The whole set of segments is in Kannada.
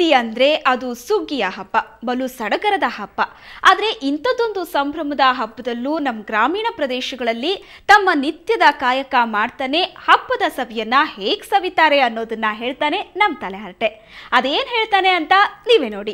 ಸಂಕ್ರಾಂತಿ ಅಂದ್ರೆ ಅದು ಸುಗ್ಗಿಯ ಹಬ್ಬ ಬಲು ಸಡಗರದ ಹಬ್ಬ ಆದರೆ ಇಂಥದ್ದೊಂದು ಸಂಭ್ರಮದ ಹಬ್ಬದಲ್ಲೂ ನಮ್ಮ ಗ್ರಾಮೀಣ ಪ್ರದೇಶಗಳಲ್ಲಿ ತಮ್ಮ ನಿತ್ಯದ ಕಾಯಕ ಮಾಡ್ತಾನೆ ಹಬ್ಬದ ಸವಿಯನ್ನ ಹೇಗ್ ಸವಿತಾರೆ ಅನ್ನೋದನ್ನ ಹೇಳ್ತಾನೆ ನಮ್ಮ ತಲೆಹರಟೆ ಅದೇನ್ ಹೇಳ್ತಾನೆ ಅಂತ ನೀವೇ ನೋಡಿ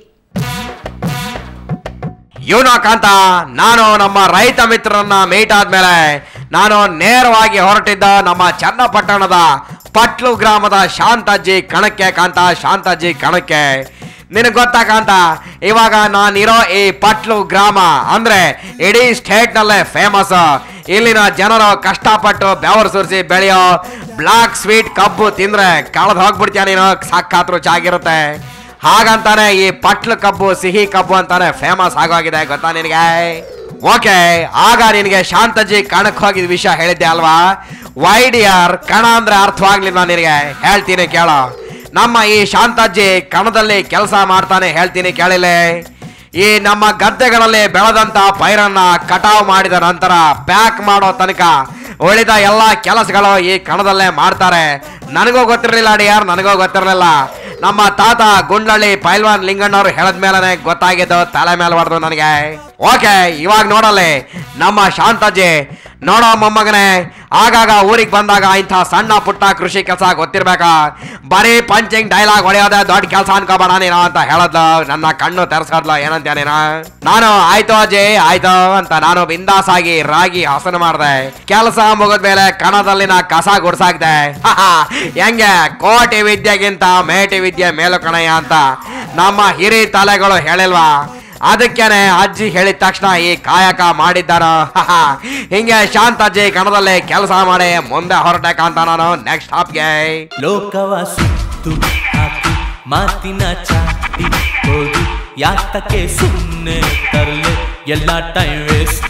ಇವನು ಕಾಂತ ನಾನು ನಮ್ಮ ರೈತ ಮಿತ್ರರನ್ನ ಮೀಟ್ ಆದ್ಮೇಲೆ ನಾನು ನೇರವಾಗಿ ಹೊರಟಿದ್ದ ನಮ್ಮ ಚನ್ನಪಟ್ಟಣದ ಪಟ್ಲು ಗ್ರಾಮದ ಶಾಂತಾಜಿ ಕಣಕ್ಕೆ ಕಾಂತ ಶಾಂತಾಜಿ ಕಣಕ್ಕೆ ನಿನಗೆ ಗೊತ್ತಾ ಕಾಂತ ಇವಾಗ ನಾನಿರೋ ಈ ಪಟ್ಲು ಗ್ರಾಮ ಅಂದ್ರೆ ಇಡೀ ಸ್ಟೇಟ್ನಲ್ಲೇ ಫೇಮಸ್ ಇಲ್ಲಿನ ಜನರು ಕಷ್ಟಪಟ್ಟು ಬೆವರು ಸುರಿಸಿ ಬೆಳೆಯೋ ಬ್ಲಾಕ್ ಸ್ವೀಟ್ ಕಬ್ಬು ತಿಂದ್ರೆ ಕಳೆದು ಹೋಗ್ಬಿಡ್ತೀಯ ನೀನು ಸಖತ್ ರುಚಿಯಾಗಿರುತ್ತೆ ಹಾಗಂತಾನೆ ಈ ಪಟ್ಲು ಕಬ್ಬು ಸಿಹಿ ಕಬ್ಬು ಅಂತಾನೆ ಫೇಮಸ್ ಆಗೋಗಿದೆ ಗೊತ್ತಾ ನಿನಗೆ ಓಕೆ ಆಗ ನಿನಗೆ ಶಾಂತಜಿ ಕಣಕ್ ಹೋಗಿದ ವಿಷಯ ಹೇಳಿದ್ದೆ ಅಲ್ವಾ ವೈಡಿಯರ್ ಕಣ ಅಂದ್ರೆ ಅರ್ಥವಾಗ್ಲಿಲ್ಲ ನಿನಗೆ ಹೇಳ್ತೀನಿ ಕೇಳೋ ನಮ್ಮ ಈ ಶಾಂತಜ್ಜಿ ಕಣದಲ್ಲಿ ಕೆಲಸ ಮಾಡ್ತಾನೆ ಹೇಳ್ತೀನಿ ಕೇಳಿಲೆ ಈ ನಮ್ಮ ಗದ್ದೆಗಳಲ್ಲಿ ಬೆಳೆದಂತ ಪೈರನ್ನ ಕಟಾವು ಮಾಡಿದ ನಂತರ ಪ್ಯಾಕ್ ಮಾಡೋ ತನಕ ಉಳಿದ ಎಲ್ಲ ಕೆಲಸಗಳು ಈ ಕಣದಲ್ಲೇ ಮಾಡ್ತಾರೆ ನನಗೂ ಗೊತ್ತಿರಲಿಲ್ಲ ಡಿಯಾರ್ ನನಗೂ ಗೊತ್ತಿರಲಿಲ್ಲ ನಮ್ಮ ತಾತ ಗುಂಡ್ಲಳ್ಳಿ ಪೈಲ್ವಾನ್ ಲಿಂಗಣ್ಣವ್ರು ಹೇಳದ ಮೇಲೆ ಗೊತ್ತಾಗಿದ್ದು ತಲೆ ಮೇಲೆ ಹೊಡೆದು ನನಗೆ ಓಕೆ ಇವಾಗ ನೋಡಲ್ಲಿ ನಮ್ಮ ಶಾಂತಜ್ಜಿ ನೋಡೋ ಮೊಮ್ಮಗನೇ ಆಗಾಗ ಊರಿಗೆ ಬಂದಾಗ ಇಂಥ ಸಣ್ಣ ಪುಟ್ಟ ಕೃಷಿ ಕೆಲಸ ಗೊತ್ತಿರ್ಬೇಕಾ ಬರೀ ಪಂಚಿಂಗ್ ಡೈಲಾಗ್ ಹೊಡೆಯೋದೇ ದೊಡ್ಡ ಕೆಲಸ ಅನ್ಕೋಬೇಡ ನೀನು ಅಂತ ಹೇಳದ್ಲು ನನ್ನ ಕಣ್ಣು ತೆರೆಸೋದ್ಲು ಏನಂತ ನೀನು ನಾನು ಆಯ್ತು ಅಜ್ಜಿ ಆಯ್ತು ಅಂತ ನಾನು ಬಿಂದಾಸ್ ಆಗಿ ರಾಗಿ ಹಸನ ಮಾಡಿದೆ ಕೆಲಸ ಮುಗಿದ್ಮೇಲೆ ಕಣದಲ್ಲಿನ ಕಸ ಗುಡ್ಸಾಕ್ದೆ ಹೆಂಗೆ ಕೋಟಿ ವಿದ್ಯೆಗಿಂತ ಮೇಟಿ ವಿದ್ಯೆ ಮೇಲು ಕಣಯ್ಯ ಅಂತ ನಮ್ಮ ಹಿರಿ ತಲೆಗಳು ಹೇಳಿಲ್ವಾ ಅದಕ್ಕೇನೆ ಅಜ್ಜಿ ಹೇಳಿದ ತಕ್ಷಣ ಈ ಕಾಯಕ ಮಾಡಿದ್ದಾರೋ ಹಿಂಗೆ ಶಾಂತ ಅಜ್ಜಿ ಕಣದಲ್ಲಿ ಕೆಲಸ ಮಾಡಿ ಮುಂದೆ ಹೊರಟೆ ಕಾಂತ ನಾನು ನೆಕ್ಸ್ಟ್ ಹಾಪ್ಗೆ ಲೋಕವ ಸುತ್ತು ಹಾಕಿ ಮಾತಿನ ಚಾಟಿ ಹೋಗಿ ಯಾತಕ್ಕೆ ಸುಮ್ಮನೆ ತರಲೆ ಎಲ್ಲ ಟೈಮ್ ವೇಸ್ಟ್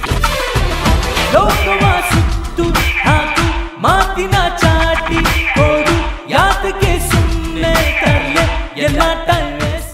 ಲೋಕವ ಸುತ್ತು ಹಾಕಿ ಮಾತಿನ ಚಾಟಿ ಹೋಗಿ ಯಾತಕ್ಕೆ ಸುಮ್ಮನೆ ತರಲೆ ಎಲ್ಲ ಟೈಮ್ ವೇಸ್ಟ್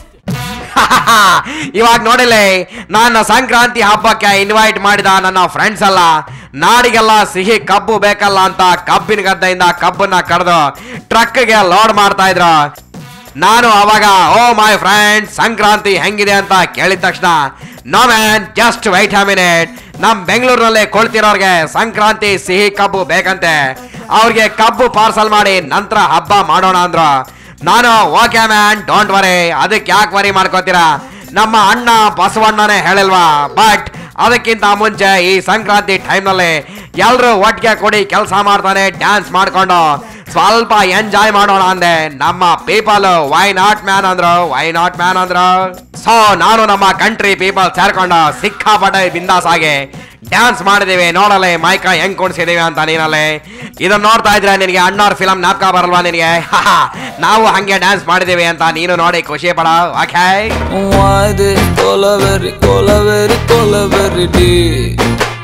ಇವಾಗ ನೋಡಿಲಿ ನಾನು ಸಂಕ್ರಾಂತಿ ಹಬ್ಬಕ್ಕೆ ಇನ್ವೈಟ್ ಮಾಡಿದ ನನ್ನ ಫ್ರೆಂಡ್ಸ್ ಎಲ್ಲ ನಾಡಿಗೆಲ್ಲ ಸಿಹಿ ಕಬ್ಬು ಬೇಕಲ್ಲ ಅಂತ ಕಬ್ಬಿನ ಗದ್ದೆಯಿಂದ ಕಬ್ಬನ್ನ ಕಡ್ದು ಟ್ರಕ್ಗೆ ಲೋಡ್ ಮಾಡ್ತಾ ಇದ್ರು ನಾನು ಅವಾಗ ಓ ಮೈ ಫ್ರೆಂಡ್ ಸಂಕ್ರಾಂತಿ ಹೆಂಗಿದೆ ಅಂತ ಕೇಳಿದ ತಕ್ಷಣ no man just wait a minute ನಮ್ ಬೆಂಗಳೂರಿನಲ್ಲಿ ಕೊಳ್ತಿರೋರ್ಗೆ ಸಂಕ್ರಾಂತಿ ಸಿಹಿ ಕಬ್ಬು ಬೇಕಂತೆ ಅವ್ರಿಗೆ ಕಬ್ಬು ಪಾರ್ಸಲ್ ಮಾಡಿ ನಂತರ ಹಬ್ಬ ಮಾಡೋಣ ಅಂದ್ರು ನಾನು ಓಕೆ ಮ್ಯಾನ್ ಡೋಂಟ್ ವರಿ ಅದಕ್ಕೆ ಯಾಕೆ ವರಿ ಮಾಡ್ಕೋತೀರಾ ನಮ್ಮ ಅಣ್ಣ ಬಸವಣ್ಣನೇ ಹೇಳಿಲ್ವಾ ಬಟ್ ಅದಕ್ಕಿಂತ ಮುಂಚೆ ಈ ಸಂಕ್ರಾಂತಿ ಟೈಮ್ನಲ್ಲಿ ಎಲ್ಲರೂ ಒಟ್ಟಿಗೆ ಕೊಡಿ ಕೆಲಸ ಮಾಡ್ತಾನೆ ಡ್ಯಾನ್ಸ್ ಮಾಡ್ಕೊಂಡು ಸ್ವಲ್ಪ ಎಂಜಾಯ್ ಮಾಡೋಣ ಅಂದೆ ನಮ್ಮ ಪೀಪಲ್ ವೈ ನಾಟ್ ಮ್ಯಾನ್ ಅಂದ್ರು ವೈ ನಾಟ್ ಮ್ಯಾನ್ ಅಂದ್ರು ಸೊ ನಾನು ನಮ್ಮ ಕಂಟ್ರಿ ಪೀಪಲ್ ಸೇರ್ಕೊಂಡು ಸಿಕ್ಕಾಪಟ್ಟೆ ಬಿಂದಾಸ್ ಆಗಿ ಡ್ಯಾನ್ಸ್ ಮಾಡಿದೀವಿ ನೋಡಲೆ ಮೈಕ ಹೆಂಗ್ ಕುಣಿಸಿದೀವಿ ಅಂತ ನೀನಲ್ಲಿ ಇದನ್ನ ನೋಡ್ತಾ ಇದ್ರೆ ನಿನಗೆ ಅಣ್ಣವ್ರ ಫಿಲಂ ಜ್ಞಾಪಕ ಬರಲ್ವಾ ನಿನಗೆ ನಾವು ಹಂಗೆ ಡ್ಯಾನ್ಸ್ ಮಾಡಿದೀವಿ ಅಂತ ನೀನು ನೋಡಿ ಖುಷಿ ಪಡ okay Why this Colaveri, Colaveri, Colaveri D?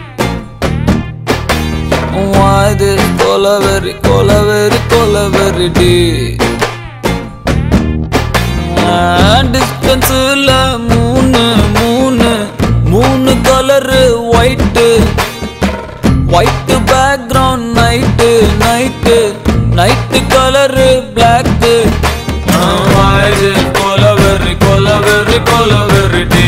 Why this Colaveri, Colaveri, Colaveri D? டிஸ்டன்ஸில் மூணு மூணு மூணு colour white white background night night night colour black கொலவெறி கொலவெறி கொலவெறி டி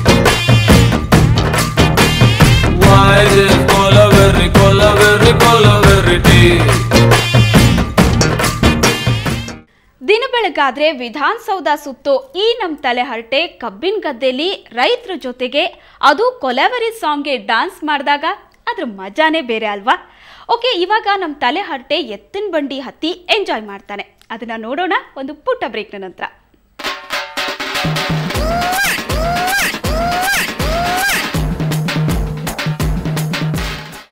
கொலவெறி கொலவெறி கொலவெறி டி ದಿನ ಬೆಳಗಾದ್ರೆ ವಿಧಾನಸೌಧ ಸುತ್ತೋ ಈ ನಮ್ ತಲೆ ಹರಟೆ ಕಬ್ಬಿನ ಗದ್ದೆಲಿ ರೈತರ ಜೊತೆಗೆ ಅದು ಕೊಲೆವರಿ ಸಾಂಗ್ಗೆ ಡಾನ್ಸ್ ಮಾಡಿದಾಗ ಅದ್ರ ಮಜಾನೇ ಬೇರೆ ಅಲ್ವಾ ಓಕೆ ಇವಾಗ ನಮ್ಮ ತಲೆ ಹರಟೆ ಎತ್ತಿನ ಬಂಡಿ ಹತ್ತಿ ಎಂಜಾಯ್ ಮಾಡ್ತಾನೆ ಅದನ್ನ ನೋಡೋಣ ಒಂದು ಪುಟ್ಟ ಬ್ರೇಕ್ನ ನಂತರ